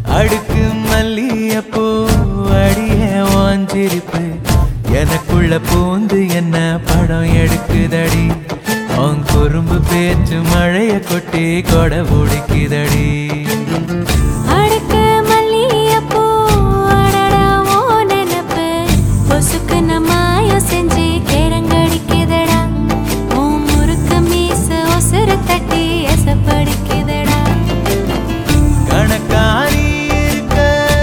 அடுக்கு மல்லியப்பூ அடிய வாஞ்சிருப்பு எனக்குள்ள பூந்து என்ன படம் எடுக்குதடி உன் குறும்பு பேச்சு மழைய கொட்டி கொடை பிடிக்குதடி அடுக்க மல்லிகைப்பூ, அடடா உன் நினப்பு. பொசுக்குன மாயம் செஞ்சு கேரங்கடிக்குதடா. உன் முறுக்கு மீச உசுரு தட்டி எசப்படுக்குதடா. கணக்காரி இருக்க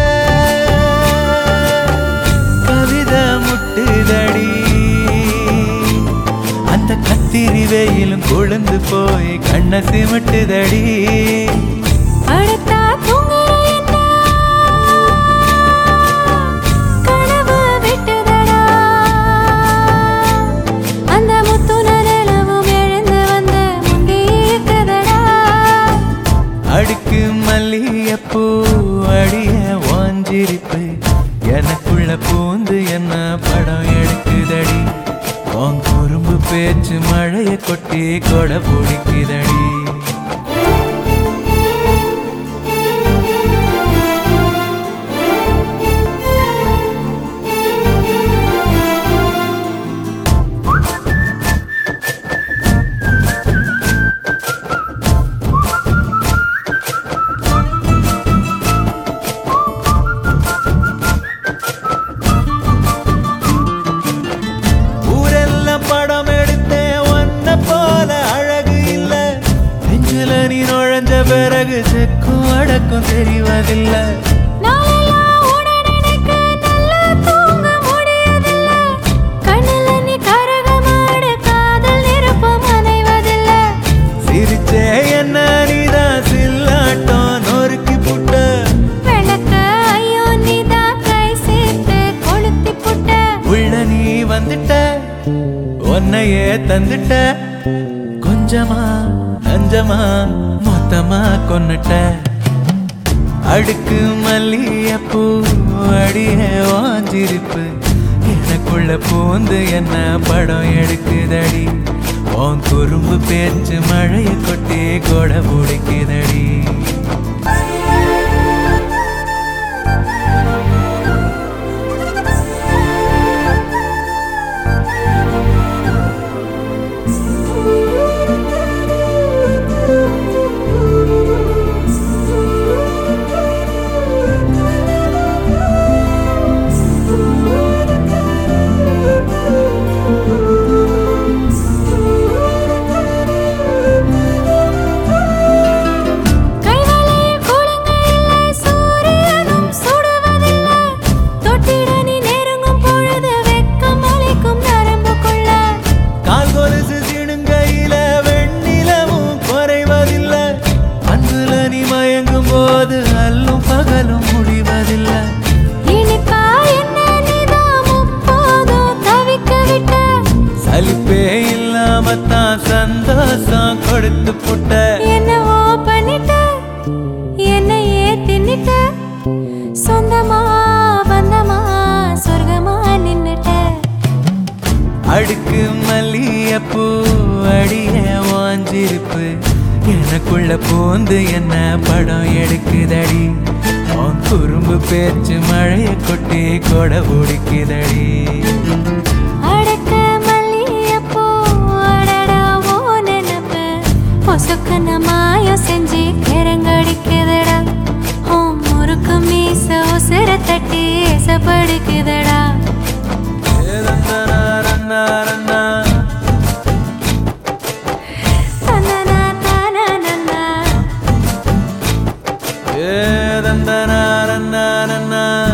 கவிதை முட்டுதடி அந்த கத்திரி வெயிலும் கொழுந்து போய் கண்ண சிமிட்டுதடி படுத்தா தூங்குற என்ன? கனவு விட்டுதடா. அந்த முத்து நரளவும் எழுந்து வந்து முந்தி இருக்குதடா. அடுக்கு மல்லியப்பூ அடிய வாஞ்சிருப்பு எனக்குள்ள பூந்து என்ன படம் எடுக்குதடி உன் குறும்பு பேச்சு மழைய கொட்டி கொடை பிடிக்குதடி ஊரெல்லாம் படம் எடுத்தேன் ஒன்ன போல அழகு இல்ல நெஞ்சில நீ நுழைஞ்ச பிறகு செக்கும் அடக்கும் தெரிவதில்லை நாளெல்லாம் உடன் எனக்கு நல்லா தூங்க முடியதில்ல. கண்ணுல நீ கரகமாடு, காதல் நெருப்பம் அணைவதில்ல. சிரிச்சே என்ன நீதான் சில்லாட்டம் நொறுக்கி புட்ட விளக்க ஐயோ நீதான் கை சேர்த்து கொளுத்தி புட்ட. உள்ள நீ வந்துட்ட உன்னையே தந்துட்ட கொஞ்சமா நஞ்சமா மொத்தமா கொன்னுட்ட அடுக்கு மல்லியப்பூ அடிய வாஞ்சிருப்பு எனக்குள்ள பூந்து என்ன படம் எடுக்குதடி உன் குறும்பு பேச்சு மழைய கொட்டி கொடை பிடிக்குதடி கைவளையில் கூடுங்க இல்லை, சூரியனும் சுடுவதில்ல. தொட்டிட நீ நெருங்கும் பொழுது வெட்கம் அளிக்கும் நரம்புக்குள்ள. கால் கொலுசு சிணுங்கையில வெண்ணிலவும் குறைவதில்லை அன்புல நீ மயங்கும் போது அல்லும் பகலும் முடிவதில்லை இனிப்பா என்ன நீதான் முப்போதும் தவிக்க விட்ட. சலிப்பே இல்லாம தான் சந்தோஷம் கொடுத்து புட்ட என்னவோ பண்ணிட்ட, என்னையே தின்னிட்ட. சொந்தமா பந்தமா சொர்க்கமா நின்னுட்ட அடுக்கு மல்லியப்பூ அடிய வாஞ்சிருப்பு எனக்குள்ள பூந்து என்ன படம் எடுக்குதடி உன் குறும்பு பேச்சு மழைய கொட்டி கொடை பிடிக்குதடி அடக்க மல்லிகைப்பூ, அடடா உன் நினப்பு. பொசுக்குன மாயம் செஞ்சு கிறங்கடிக்குதுடா. உன் முறுக்கு மீச உசுர தட்டி ஏசப்படுக்குதுடா. ஏதந்தனாரன்னாரன்னா, தன்னனா தானனனா. ஏதந்தனாரன்னாரன்னா.